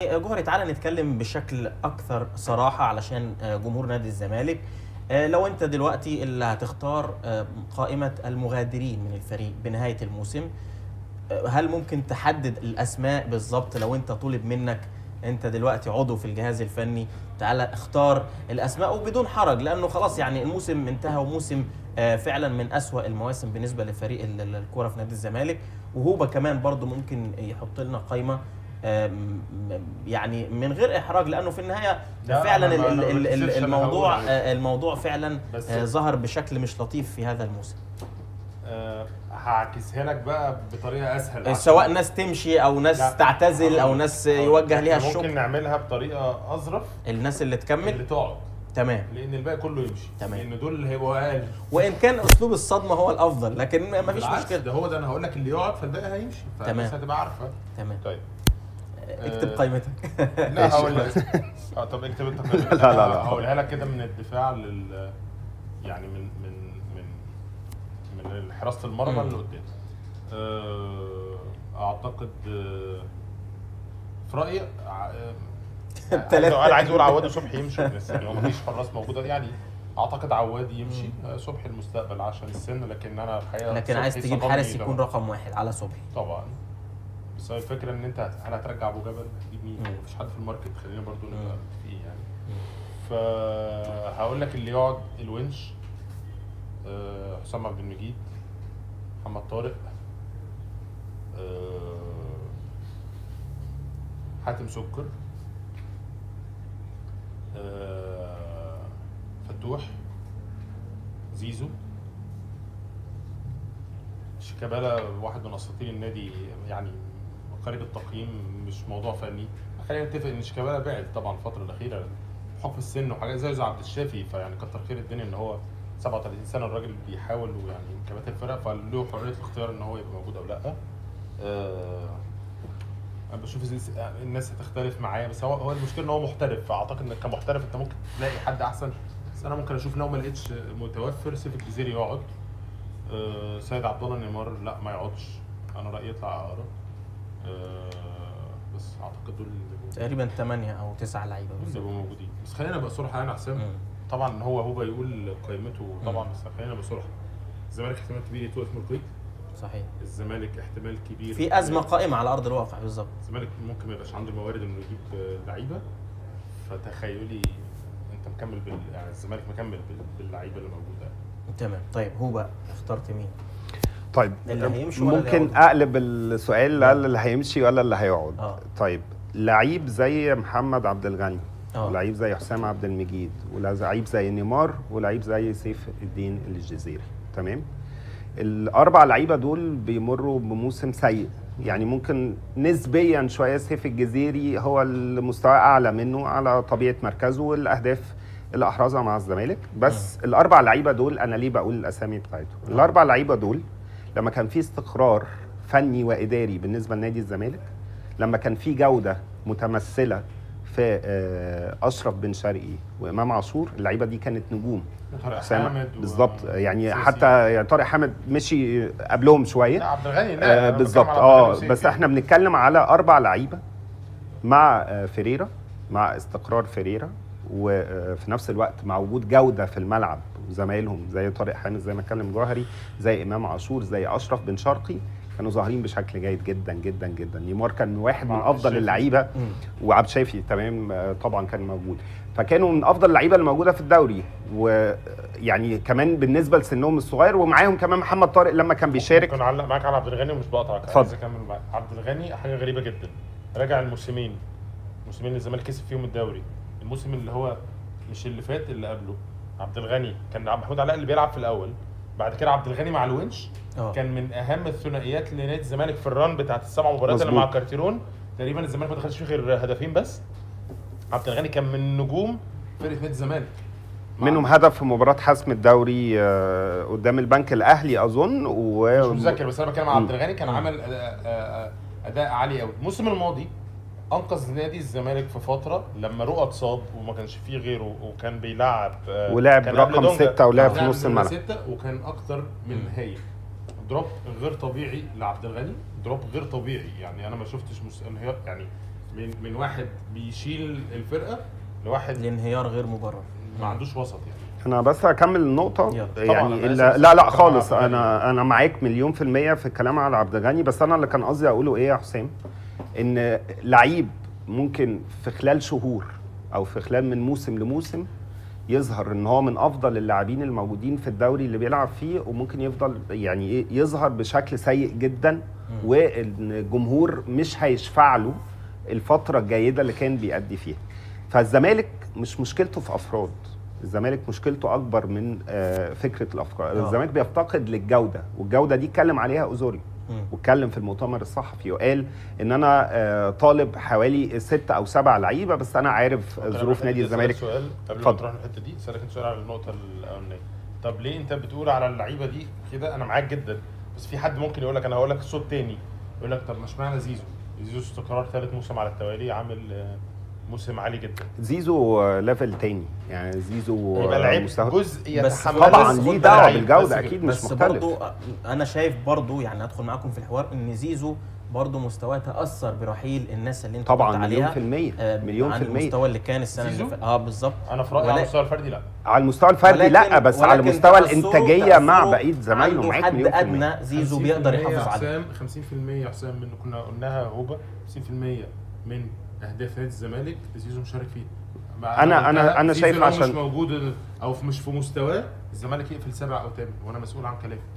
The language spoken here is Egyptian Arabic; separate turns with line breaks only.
يعني جوهري تعالى نتكلم بشكل اكثر صراحه علشان آه، جمهور نادي الزمالك آه، لو انت دلوقتي اللي هتختار آه، قائمه المغادرين من الفريق بنهايه الموسم آه، هل ممكن تحدد الاسماء بالظبط لو انت طلب منك انت دلوقتي عضو في الجهاز الفني تعالى اختار الاسماء وبدون حرج لانه خلاص يعني الموسم انتهى وموسم آه، فعلا من أسوأ المواسم بالنسبه لفريق ال- ال- الكوره في نادي الزمالك وهوبا كمان برضو ممكن يحط لنا قائمه آم، يعني من غير احراج لانه في النهايه
لا،
فعلا
أنا
ال-
ما-
ال-
أنا ما
ال- ال-
قلتش أنا
الموضوع
هقول عليه.
آه، الموضوع فعلا
بس-
آه، ظهر بشكل مش لطيف في هذا الموسم
آه، هعكسها لك بقى بطريقه اسهل عشان-
سواء ناس تمشي او ناس
لا.
تعتزل او
هقول-
ناس
هقول.
يوجه ليها
إحنا
الشكر
ممكن نعملها بطريقه اظرف
الناس اللي
اللي
تكمل
تقعد
تمام
لان الباقي كله يمشي
تمام.
لان دول اللي هيبقوا اقل
وان كان اسلوب الصدمه هو الافضل لكن ما فيش
بالعكس،
مشكله
ده هو ده انا هقول لك اللي يقعد فالباقي هيمشي
تمام.
فالناس هتبقى عارفه
تمام
طيب
اكتب
آه،
قائمتك
لا هقول لك اه طب اكتب انت قائمة.
لا، لا، لا.
هقولها لك كده من الدفاع لل يعني من من من من حراسه المرمى
مم.
اللي قدام آه، اعتقد آه، في رايي ع- آه،
التلاتة.
انا عايز اقول عواد وصبحي يمشوا بس يعني هو مفيش حراس موجوده يعني اعتقد عواد يمشي آه، صبحي المستقبل عشان السن لكن انا الحقيقه
لكن عايز
صبحي
تجيب
صدمني
حارس يكون
طبعاً.
رقم واحد على صبحي
طبعا بس هو الفكره ان انت هت- هل هترجع ابو جبل هتجيب مين؟
مم.
مفيش حد في الماركت خلينا برضو نبقى
مم.
متفقين يعني فهقول لك اللي يقعد الونش آه، حسام عبد المجيد محمد طارق آه، حاتم سكر آه، فتوح زيزو شيكابالا واحد من اساطير النادي يعني قريب التقييم مش موضوع فني خلينا نتفق ان شيكابالا بعد طبعا الفتره الاخيره بحكم السن وحاجات زي زي عبد الشافي فيعني كتر خير الدنيا ان هو 37 سنه الراجل بيحاول ويعني امكانيات الفرق فله حريه الاختيار ان هو يبقى موجود او لا آه، انا بشوف إز- الناس هتختلف معايا بس هو هو المشكله ان هو محترف فاعتقد ان كمحترف انت ممكن تلاقي حد احسن بس انا ممكن اشوف لو ما لقيتش متوفر سيف الجزيري يقعد آه، سيد عبد الله نيمار لا ما يقعدش انا رايي يطلع اقرا آه، بس اعتقد دول اللي بيبقوا-
تقريبا 8 او 9 لعيبه
دول اللي
بالظبط
بيبقوا موجودين بس خلينا نبقى صراحه انا حسام
مم.
طبعا هو هو يقول قيمته طبعا
مم.
بس خلينا نبقى صراحه الزمالك احتمال كبير يتوقف من الكويت
صحيح
الزمالك احتمال كبير
في ازمه قائمه على ارض الواقع بالظبط
الزمالك ممكن ما يبقاش عنده الموارد انه يجيب آه، لعيبه فتخيلي انت مكمل بال يعني الزمالك مكمل بال- باللعيبه اللي موجوده
تمام طيب هو بقى اخترت مين
طيب
اللي هيمشي ولا اللي
ممكن
هيقعد؟
اقلب السؤال لا اللي هيمشي ولا اللي هيقعد
اه
طيب لعيب زي محمد عبد الغني
اه
ولعيب زي حسام عبد المجيد ولعيب زي نيمار ولعيب زي سيف الدين الجزيري تمام الاربع لعيبه دول بيمروا بموسم سيء يعني ممكن نسبيا شويه سيف الجزيري هو المستوى اعلى منه على طبيعه مركزه والاهداف اللي احرزها مع الزمالك بس الاربع لعيبه دول انا ليه بقول الاسامي بتاعتهم الاربع لعيبه دول لما كان في استقرار فني واداري بالنسبه لنادي الزمالك لما كان في جوده متمثله في آه، اشرف بن شرقي وامام عاشور اللعيبه دي كانت نجوم
طارق
حسام
حامد و-
بالظبط يعني
سيسي.
حتى يعني طارق حامد مشي قبلهم
لا
شويه
عبد الغني لا
آه
أنا
بالظبط
بتكلم على عبد
اه
الغني
بس
وسيسي.
احنا بنتكلم على اربع لعيبه مع آه فيريرا مع استقرار فيريرا وفي نفس الوقت مع وجود جوده في الملعب وزمايلهم زي طارق حامد زي ما اتكلم جوهري زي امام عاشور زي اشرف بن شرقي كانوا ظاهرين بشكل جيد جدا جدا جدا نيمار كان واحد من
مع عبد
افضل
الشافي.
اللعيبه
مم.
وعبد شافي تمام آه، طبعا كان موجود فكانوا من افضل اللعيبه اللي موجوده في الدوري ويعني كمان بالنسبه لسنهم الصغير ومعاهم كمان محمد طارق لما كان بيشارك
ممكن اعلق معاك على عبد الغني ومش بقطعك
اتفضل.
عايز اكمل معاك عبد الغني حاجه غريبه جدا راجع الموسمين الموسمين اللي الزمالك كسب فيهم الدوري الموسم اللي هو مش اللي فات اللي قبله عبد الغني كان عبد محمود علاء اللي بيلعب في الاول بعد كده عبد الغني مع الونش
اه
كان من اهم الثنائيات لنادي الزمالك في الران بتاعت السبع مباريات اللي
مظبوط.
مع كارتيرون تقريبا الزمالك ما دخلش فيه غير هدفين بس عبد الغني كان من نجوم فرقه نادي الزمالك
منهم هدف في مباراه حسم الدوري آه، قدام البنك الاهلي اظن و
مش متذكر بس انا بتكلم على عبد
مم.
الغني كان عمل اداء, آه، اداء عالي قوي الموسم الماضي انقذ نادي الزمالك في فتره لما رؤى اتصاب وما كانش فيه غيره وكان بيلعب آه،
ولعب
كان
رقم
قبل دونجا.
ستة ولعب في
لعب
نص
نمرة
الملعب.
ستة وكان اكتر من
مم.
هايل دروب غير طبيعي لعبد الغني دروب غير طبيعي يعني انا ما شفتش مس... انهيار يعني من من واحد بيشيل الفرقه لواحد
الانهيار غير مبرر
ما عندوش وسط يعني
انا بس هكمل النقطة
يلا.
طبعاً،
يعني
أنا
لا
آسف.
لا, لا
طبعاً
خالص
عبد
انا انا معاك مليون في المية في الكلام على عبد الغني بس انا اللي كان قصدي اقوله ايه يا حسام ان لعيب ممكن في خلال شهور او في خلال من موسم لموسم يظهر ان هو من افضل اللاعبين الموجودين في الدوري اللي بيلعب فيه وممكن يفضل يعني ايه يظهر بشكل سيء جدا والجمهور مش هيشفع له الفتره الجيده اللي كان بيأدي فيها فالزمالك مش مشكلته في افراد الزمالك مشكلته اكبر من آه، فكره الافكار
آه.
الزمالك بيفتقد للجوده والجوده دي اتكلم عليها اوزوريو
مم.
واتكلم في المؤتمر الصحفي وقال ان انا آه، طالب حوالي ست او سبع لعيبه بس انا عارف
ممكن
ظروف
أنا
نادي
أسألك
الزمالك
سؤال قبل ما
اتفضل.
تروح الحته دي اسالك انت سؤال على النقطه الاولانيه طب ليه انت بتقول على اللعيبه دي كده انا معاك جدا بس في حد ممكن يقول لك انا هقول لك صوت تاني يقول لك طب ما اشمعنى زيزو زيزو استقرار ثالث موسم على التوالي عامل آه، موسم عالي جدا
زيزو آه، ليفل تاني يعني زيزو
يبقى
آه،
لعيب
مستوى
جزء
بس
يتحمل
طبعا
بس
ليه
خد
دعوه
بالك،
بالجوده
بس
اكيد مش
بس
مختلف
برضو انا شايف برضو يعني ادخل معاكم في الحوار ان زيزو برضو مستواه تاثر برحيل الناس اللي انت
طبعا
قلت
مليون
عليها
في المية
آه،
مليون
عن
في المية
المستوى اللي كان السنه اللي
زيزو؟
فاتت اه بالظبط
انا في رايي على
ولا-
المستوى الفردي لا
على المستوى الفردي لا بس على
ولكن
مستوى
تأثره-
الانتاجيه مع
تأثره
بقيه زمايله
عنده
معاك
حد
مليون في المية
ادنى زيزو بيقدر يحافظ عليه
حسام 50% يا حسام من كنا قلناها هوبا 50% من اهداف نادي الزمالك زيزو مشارك فيه مع-
أنا- أنا-
قلتها،
أنا
زيزو
شايف
لو
عشان-
مش موجود او في- مش في مستواه الزمالك يقفل سبع او ثامن وانا مسؤول عن كلامي